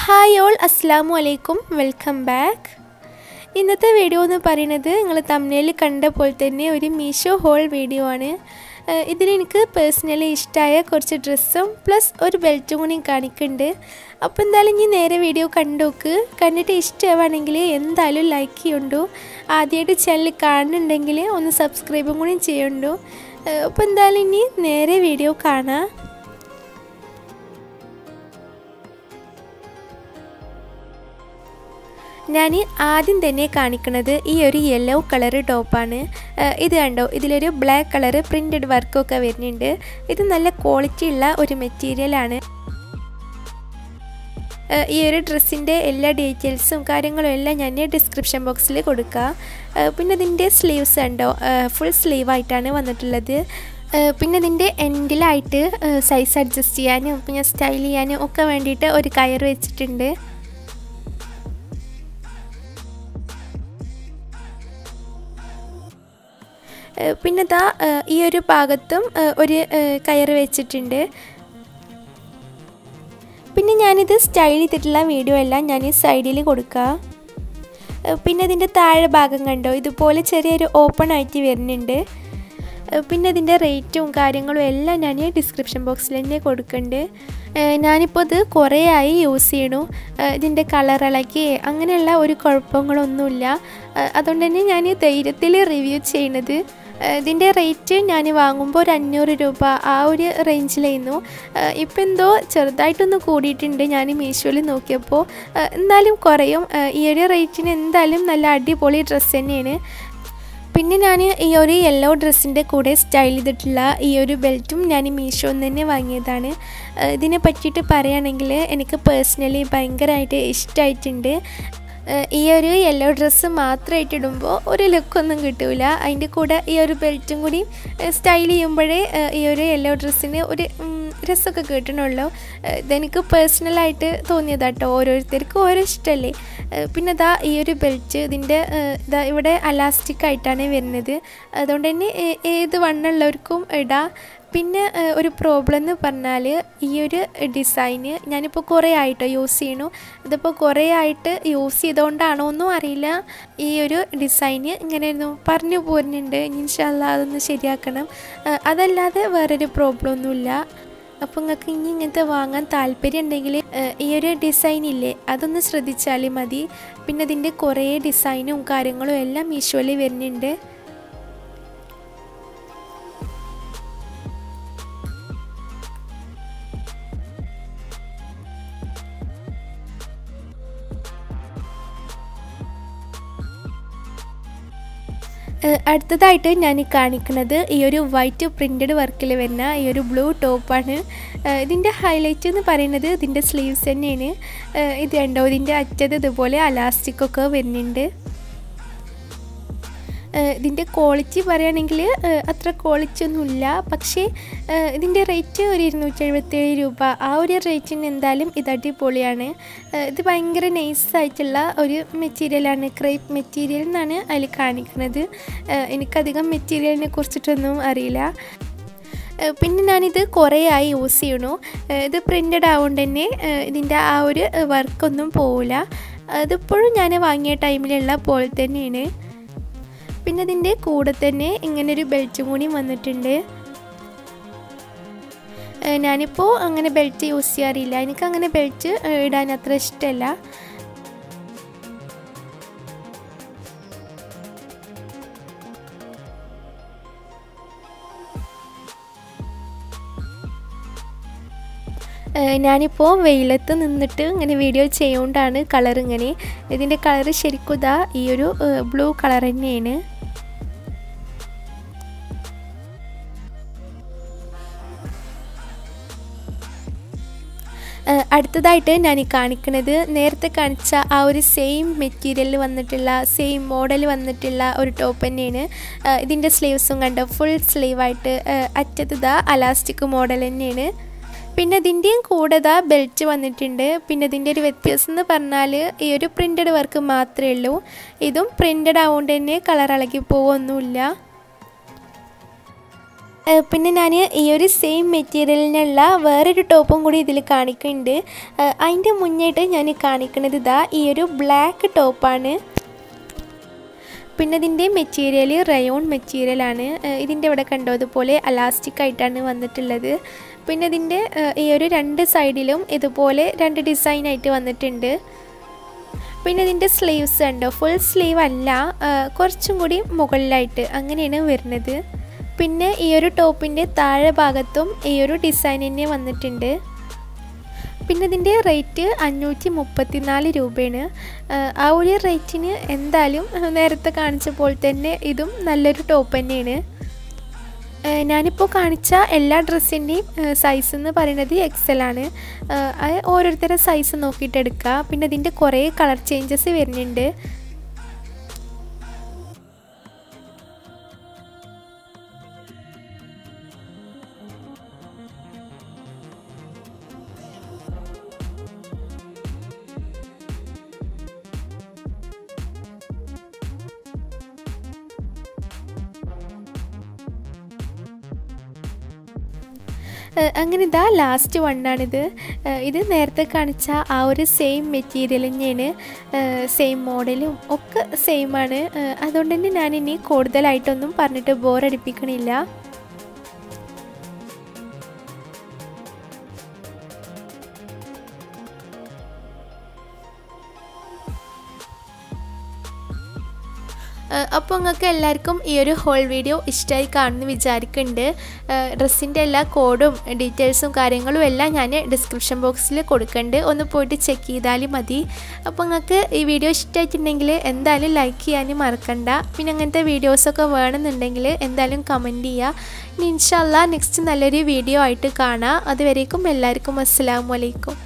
hi all അസ്സാം വലൈക്കും welcome back ഇന്നത്തെ വീഡിയോ എന്ന് പറയുന്നത് നിങ്ങൾ തമിഴിൽ കണ്ട പോലെ തന്നെ ഒരു മീഷോ ഹോൾ വീഡിയോ ആണ് ഏഹ് ഇതിലെനിക്ക് പേഴ്സണലി ഇഷ്ടമായ കുറച്ച് ഡ്രസ്സും പ്ലസ് ഒരു ബെൽറ്റും കൂടി കാണിക്കുന്നുണ്ട് അപ്പോൾ എന്തായാലും ഇനി നേരെ വീഡിയോ കണ്ടോക്ക് കണ്ടിട്ട് ഇഷ്ടമാണെങ്കിൽ എന്തായാലും ലൈക്ക് ചെയ്യുണ്ടു ആദ്യമായിട്ട് ചാനൽ കാണുന്നുണ്ടെങ്കിൽ ഒന്ന് സബ്സ്ക്രൈബും കൂടി ചെയ്യുണ്ടു ഏഹ് അപ്പോൾ എന്തായാലും ഇനി നേരെ വീഡിയോ കാണാം ഞാൻ ആദ്യം തന്നെ കാണിക്കുന്നത് ഈ ഒരു യെല്ലോ കളർ ടോപ്പാണ് ഇത് കണ്ടോ ഇതിലൊരു ബ്ലാക്ക് കളർ പ്രിൻറ്റഡ് വർക്കൊക്കെ വരുന്നുണ്ട് ഇത് നല്ല ക്വാളിറ്റി ഉള്ള ഒരു മെറ്റീരിയലാണ് ഈ ഒരു ഡ്രസ്സിൻ്റെ എല്ലാ ഡീറ്റെയിൽസും കാര്യങ്ങളും എല്ലാം ഞാൻ ഡിസ്ക്രിപ്ഷൻ ബോക്സിൽ കൊടുക്കാം പിന്നെ ഇതിൻ്റെ സ്ലീവ്സ് ഉണ്ടോ ഫുൾ സ്ലീവായിട്ടാണ് വന്നിട്ടുള്ളത് പിന്നെ ഇതിൻ്റെ എൻഡിലായിട്ട് സൈസ് അഡ്ജസ്റ്റ് ചെയ്യാനും പിന്നെ സ്റ്റൈൽ ചെയ്യാനും ഒക്കെ വേണ്ടിയിട്ട് ഒരു കയർ വെച്ചിട്ടുണ്ട് പിന്നെ ദാ ഈ ഒരു ഭാഗത്തും ഒരു കയറ് വെച്ചിട്ടുണ്ട് പിന്നെ ഞാനിത് സ്റ്റൈൽ ചെയ്തിട്ടുള്ള വീഡിയോ എല്ലാം ഞാൻ ഈ സൈഡിൽ കൊടുക്കുക പിന്നെ ഇതിൻ്റെ താഴെ ഭാഗം കണ്ടോ ഇതുപോലെ ചെറിയൊരു ഓപ്പൺ ആയിട്ട് വരുന്നുണ്ട് പിന്നെ ഇതിൻ്റെ റേറ്റും കാര്യങ്ങളും എല്ലാം ഞാൻ ഡിസ്ക്രിപ്ഷൻ ബോക്സിൽ തന്നെ കൊടുക്കുന്നുണ്ട് ഞാനിപ്പോൾ ഇത് കുറേ ആയി യൂസ് ചെയ്യണു ഇതിൻ്റെ കളർ ഇളക്കി അങ്ങനെയുള്ള ഒരു കുഴപ്പങ്ങളൊന്നുമില്ല അതുകൊണ്ട് തന്നെ ഞാൻ ധൈര്യത്തിൽ റിവ്യൂ ചെയ്യണത് ഇതിൻ്റെ റേറ്റ് ഞാൻ വാങ്ങുമ്പോൾ ഒരു അഞ്ഞൂറ് രൂപ ആ ഒരു റേഞ്ചിലായിരുന്നു ഇപ്പം എന്തോ ചെറുതായിട്ടൊന്ന് കൂടിയിട്ടുണ്ട് ഞാൻ മീഷോയിൽ നോക്കിയപ്പോൾ എന്നാലും കുറയും ഈ ഒരു റേറ്റിന് എന്തായാലും നല്ല അടിപൊളി ഡ്രസ്സ് തന്നെയാണ് പിന്നെ ഞാൻ ഈ ഒരു യെല്ലോ ഡ്രസ്സിൻ്റെ കൂടെ സ്റ്റൈൽ ചെയ്തിട്ടുള്ള ഈ ഒരു ബെൽറ്റും ഞാൻ മീഷോന്ന് തന്നെ വാങ്ങിയതാണ് ഇതിനെ പറ്റിയിട്ട് പറയുകയാണെങ്കിൽ എനിക്ക് പേഴ്സണലി ഭയങ്കരമായിട്ട് ഇഷ്ടമായിട്ടുണ്ട് ഈ ഒരു യെല്ലോ ഡ്രസ്സ് മാത്രമായിട്ട് ഇടുമ്പോൾ ഒരു ലുക്കൊന്നും കിട്ടില്ല അതിൻ്റെ കൂടെ ഈ ഒരു ബെൽറ്റും കൂടി സ്റ്റൈൽ ചെയ്യുമ്പോഴേ ഈ ഒരു യെല്ലോ ഡ്രസ്സിന് ഒരു രസമൊക്കെ കിട്ടണുള്ളൂ ഇതെനിക്ക് പേഴ്സണലായിട്ട് തോന്നിയതാട്ടോ ഓരോരുത്തർക്കും ഓരോ ഇഷ്ടമല്ലേ പിന്നെ ഇതാ ഈ ഒരു ബെൽറ്റ് ഇതിൻ്റെ ഇതാ ഇവിടെ അലാസ്റ്റിക് ആയിട്ടാണ് വരുന്നത് അതുകൊണ്ട് തന്നെ ഏത് വണ്ണുള്ളവർക്കും ഇടാം പിന്നെ ഒരു പ്രോബ്ലം എന്ന് പറഞ്ഞാൽ ഈ ഒരു ഡിസൈന് ഞാനിപ്പോൾ കുറേ ആയിട്ടോ യൂസ് ചെയ്യണു ഇതിപ്പോൾ കുറേ ആയിട്ട് യൂസ് ചെയ്തുകൊണ്ടാണോ ഒന്നും അറിയില്ല ഈ ഒരു ഡിസൈന് ഇങ്ങനെ പറഞ്ഞു പോരുന്നുണ്ട് ഇൻഷല്ല അതൊന്ന് ശരിയാക്കണം അതല്ലാതെ വേറൊരു പ്രോബ്ലം ഒന്നുമില്ല അപ്പോൾ നിങ്ങൾക്ക് ഇനി ഇങ്ങനത്തെ വാങ്ങാൻ താല്പര്യം ഉണ്ടെങ്കിൽ ഈ ഒരു ഡിസൈൻ ഇല്ലേ അതൊന്ന് ശ്രദ്ധിച്ചാൽ മതി പിന്നെ ഇതിൻ്റെ കുറേ ഡിസൈനും കാര്യങ്ങളും എല്ലാം മീഷോയിൽ വരുന്നുണ്ട് അടുത്തതായിട്ട് ഞാൻ കാണിക്കുന്നത് ഈ ഒരു വൈറ്റ് പ്രിൻറ്റഡ് വർക്കിൽ വരുന്ന ഈ ഒരു ബ്ലൂ ടോപ്പാണ് ഇതിൻ്റെ ഹൈലൈറ്റ് എന്ന് പറയുന്നത് ഇതിൻ്റെ സ്ലീവ്സ് തന്നെയാണ് ഇത് കണ്ടോ ഇതിൻ്റെ അറ്റത്ത് ഇതുപോലെ അലാസ്റ്റിക്കൊക്കെ വരുന്നുണ്ട് ഇതിൻ്റെ ക്വാളിറ്റി പറയുകയാണെങ്കിൽ അത്ര ക്വാളിറ്റി ഒന്നുമില്ല പക്ഷേ ഇതിൻ്റെ റേറ്റ് ഒരു ഇരുന്നൂറ്റി എഴുപത്തേഴ് രൂപ ആ ഒരു റേറ്റിന് എന്തായാലും ഇത് അടിപൊളിയാണ് ഇത് ഭയങ്കര നൈസായിട്ടുള്ള ഒരു മെറ്റീരിയലാണ് ക്രേപ്പ് മെറ്റീരിയൽ എന്നാണ് അതിൽ കാണിക്കുന്നത് എനിക്കധികം മെറ്റീരിയലിനെ കുറിച്ചിട്ടൊന്നും അറിയില്ല പിന്നെ ഞാനിത് കുറേ ആയി യൂസ് ചെയ്യണു ഇത് പ്രിൻ്റഡ് ആവുകൊണ്ട് തന്നെ ഇതിൻ്റെ ആ ഒരു വർക്കൊന്നും പോവില്ല അതിപ്പോഴും ഞാൻ വാങ്ങിയ ടൈമിലുള്ള പോലെ തന്നെയാണ് പിന്നെ ഇതിൻ്റെ കൂടെ തന്നെ ഇങ്ങനൊരു ബെൽറ്റും കൂടി വന്നിട്ടുണ്ട് ഞാനിപ്പോൾ അങ്ങനെ ബെൽറ്റ് യൂസ് ചെയ്യാറില്ല എനിക്ക് അങ്ങനെ ബെൽറ്റ് ഇടാൻ അത്ര ഇഷ്ടമല്ല ഞാനിപ്പോൾ വെയിലത്ത് നിന്നിട്ട് ഇങ്ങനെ വീഡിയോ ചെയ്യുകൊണ്ടാണ് കളർ ഇങ്ങനെ ഇതിൻ്റെ കളർ ശരിക്കും ഇതാ ഈ ഒരു ബ്ലൂ കളർ തന്നെയാണ് അടുത്തതായിട്ട് ഞാൻ ഈ കാണിക്കുന്നത് നേരത്തെ കാണിച്ച ആ ഒരു സെയിം മെറ്റീരിയലിൽ വന്നിട്ടുള്ള സെയിം മോഡൽ വന്നിട്ടുള്ള ഒരു ടോപ്പ് തന്നെയാണ് ഇതിൻ്റെ സ്ലീവ്സും കണ്ടോ ഫുൾ സ്ലീവായിട്ട് അറ്റത്ത് ഇതാ അലാസ്റ്റിക് മോഡൽ തന്നെയാണ് പിന്നെ ഇതിൻ്റെയും കൂടെ ഇതാ ബെൽറ്റ് വന്നിട്ടുണ്ട് പിന്നെ ഇതിൻ്റെ ഒരു വ്യത്യാസം എന്ന് പറഞ്ഞാൽ ഈ ഒരു പ്രിൻ്റഡ് വർക്ക് മാത്രമേ ഉള്ളൂ ഇതും പ്രിൻ്റഡ് ആവുകൊണ്ട് തന്നെ കളർ ഇളകി പോകുമൊന്നുമില്ല പിന്നെ ഞാൻ ഈ ഒരു സെയിം മെറ്റീരിയലിനുള്ള വേറൊരു ടോപ്പും കൂടി ഇതിൽ കാണിക്കുന്നുണ്ട് അതിൻ്റെ മുന്നേട്ട് ഞാൻ കാണിക്കുന്നത് ഇതാ ഈ ഒരു ബ്ലാക്ക് ടോപ്പാണ് പിന്നെ ഇതിൻ്റെ മെറ്റീരിയൽ റയോൺ മെറ്റീരിയലാണ് ഇതിൻ്റെ ഇവിടെ കണ്ടോ അതുപോലെ അലാസ്റ്റിക് ആയിട്ടാണ് വന്നിട്ടുള്ളത് പിന്നെ ഇതിൻ്റെ ഈ ഒരു രണ്ട് സൈഡിലും ഇതുപോലെ രണ്ട് ഡിസൈനായിട്ട് വന്നിട്ടുണ്ട് പിന്നെ ഇതിൻ്റെ സ്ലീവ്സ് ഉണ്ടോ ഫുൾ സ്ലീവ് അല്ല കുറച്ചും കൂടി മുകളിലായിട്ട് അങ്ങനെയാണ് വരുന്നത് പിന്നെ ഈ ഒരു ടോപ്പിൻ്റെ താഴെ ഭാഗത്തും ഈ ഒരു ഡിസൈൻ തന്നെ വന്നിട്ടുണ്ട് പിന്നെ ഇതിൻ്റെ റേറ്റ് അഞ്ഞൂറ്റി മുപ്പത്തിനാല് രൂപയാണ് ആ ഒരു റേറ്റിന് എന്തായാലും നേരത്തെ കാണിച്ച പോലെ തന്നെ ഇതും നല്ലൊരു ടോപ്പ് തന്നെയാണ് ഞാനിപ്പോൾ കാണിച്ച എല്ലാ ഡ്രസ്സിൻ്റെയും സൈസ് എന്ന് പറയുന്നത് എക്സൽ ആണ് അത് ഓരോരുത്തരുടെ സൈസ് നോക്കിയിട്ട് എടുക്കുക പിന്നെ ഇതിൻ്റെ കുറേ കളർ ചേഞ്ചസ് വരുന്നുണ്ട് അങ്ങനെ ഇതാ ലാസ്റ്റ് വണ്ണാണിത് ഇത് നേരത്തെ കാണിച്ച ആ ഒരു സെയിം മെറ്റീരിയൽ തന്നെയാണ് സെയിം മോഡലും ഒക്കെ സെയിം ആണ് അതുകൊണ്ട് തന്നെ ഞാനിനി കൂടുതലായിട്ടൊന്നും പറഞ്ഞിട്ട് ബോറടിപ്പിക്കണില്ല അപ്പോൾ നിങ്ങൾക്ക് എല്ലാവർക്കും ഈ ഒരു ഹോൾ വീഡിയോ ഇഷ്ടമായി കാണുമെന്ന് വിചാരിക്കുന്നുണ്ട് ഡ്രസ്സിൻ്റെ എല്ലാ കോഡും ഡീറ്റെയിൽസും കാര്യങ്ങളും എല്ലാം ഞാൻ ഡിസ്ക്രിപ്ഷൻ ബോക്സിൽ കൊടുക്കുന്നുണ്ട് ഒന്ന് പോയിട്ട് ചെക്ക് ചെയ്താലും മതി അപ്പോൾ നിങ്ങൾക്ക് ഈ വീഡിയോ ഇഷ്ടമായിട്ടുണ്ടെങ്കിൽ എന്തായാലും ലൈക്ക് ചെയ്യാനും മറക്കണ്ട പിന്നെ അങ്ങനത്തെ വീഡിയോസൊക്കെ വേണമെന്നുണ്ടെങ്കിൽ എന്തായാലും കമൻറ്റ് ചെയ്യുക ഇനി ഇൻഷാല്ല നെക്സ്റ്റ് നല്ലൊരു വീഡിയോ ആയിട്ട് കാണാം അതുവരേക്കും എല്ലാവർക്കും അസ്സാം വലൈക്കും